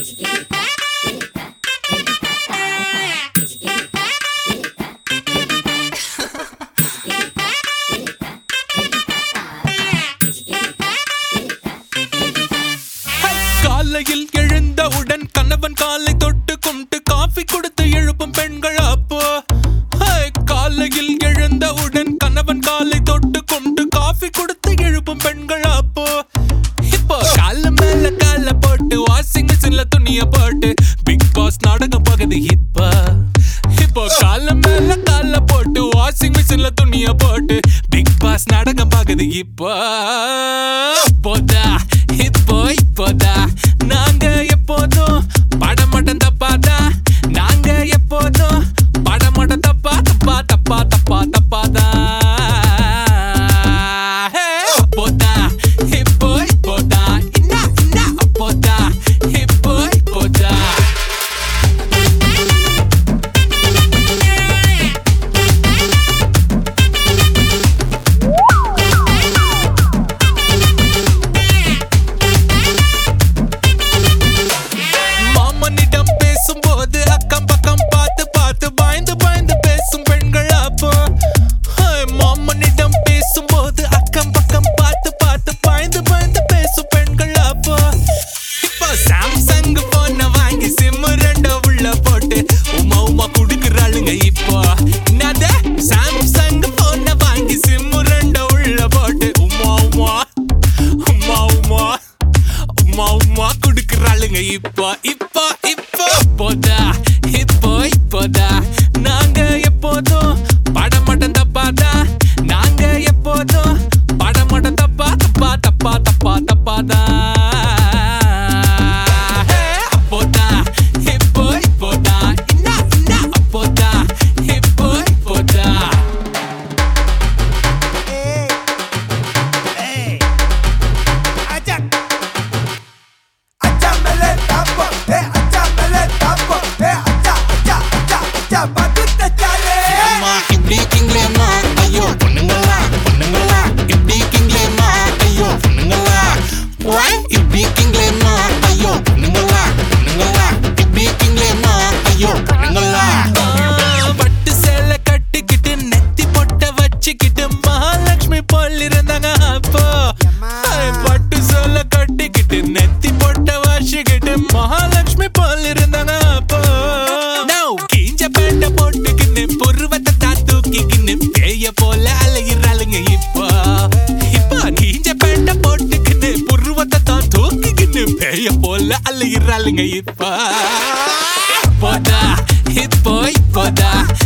காலையில் எழுந்தவுடன் கணவன் காலை தொட்டு கும்பிட்டு காஃபி கொடுத்து எழுப்பும் பெண்கள் அப்போ ஹே, காலையில் எழுந்தவுடன் கணவன் காலை தொட்டு கும்பிட்டு காஃபி கொடுத்து எழுப்பும் பெண்கள் அப்போ இப்போ கால மேல கால போட்டு வாஷிங் மிஷின்ல துணிய போட்டு பிக் பாஸ் நாடகம் பகுதி இப்போ இப்போ கால மேல கால போட்டு வாஷிங் மிஷின்ல துணிய போட்டு பிக் பாஸ் நாடகம் பகுதி இப்போ போதா இப்போ இப்போதா நாங்க எப்போதும் படமட்டம் தப்பாதா நாங்க எப்போதும் படமட்டம் தப்பா தப்பா தப்பா தப்பா தப்பாதா ஹே, அப்போதா இப்போ இப்போதா இன்னா இன்னா அப்போதா இப்போ இப்போதா மாமனிடம் பேசும்போது அக்கம் பக்கம் பார்த்து பார்த்து பயந்து பயந்து பேசும் பெண்கள் அப்போ ஹே, மாமனிடம் பேசும்போது அக்கம் பக்கம் பார்த்து பார்த்து பயந்து பயந்து பேசும் பெண்கள் அப்போ இப்போ சாம்சங் போன வாங்கி சிம் ரெண்ட உள்ள போட்டு உமா உமா குடுக்குறாளுங்க இப்போ என்னது சாம்சங் போன வாங்கி சிம் ரெண்ட உள்ள போட்டு உமா உமா உமா உமா உமா உமா குடுக்குறாளுங்க இப்போ இப்போ இப்போ போதா இப்போ இப்போதா நாங்க எப்போதும் படம் மட்டும் தப்பாதா நாங்க எப்போதும் படம் மட்டும் தப்பா தப்பா தப்பா தப்பா தப்பாதா ஹே, அப்போதா இப்போ இப்போதா இன்னா இன்னா அப்போதா இப்போ இப்போதா Acha. Acha me le tapo, eh, acha me le tapo, eh, acha, acha, acha, acha, pa' tú te chale. அம்மா இப்படி இருக்கீங்களேம்மா ஐயோ பொண்ணுங்களா பொண்ணுங்களா இப்படி இருக்கீங்களேம்மா ஐயோ பொண்ணுங்களா Why? இப்படி இருக்கீங்களேம்மா ஐயோ பொண்ணுங்களா பொண்ணுங்களா இப்படி இருக்கீங்களேம்மா ஐயோ பொண்ணுங்களா பட்டு சேலை கட்டிக்கிட்டு நெத்தி பொட்ட வச்சுக்கிட்டு மகாலட்சுமி போல் இருந்தாங்க அப்போ ஐ, பட்டு சேலை கட்டிக்கிட்டு நெத்தி பொட்ட வச்சுக்கிட்டு மகாலட்சுமி போல் இருந்தாங்க அப்போ Now, கீஞ்ச பேண்ட போட்டுக்கின்னு புருவத்தை தான் தூக்கிக்கின்னு பேய போல அலையிறாளுங்க இப்போ இப்போ கீஞ்ச பேண்ட போட்டுக்கின்னு புருவத்தை தான் தூக்கிக்கின்னு பேய போல அலையிறாளுங்க இப்போ போதா இப்போ இப்போதா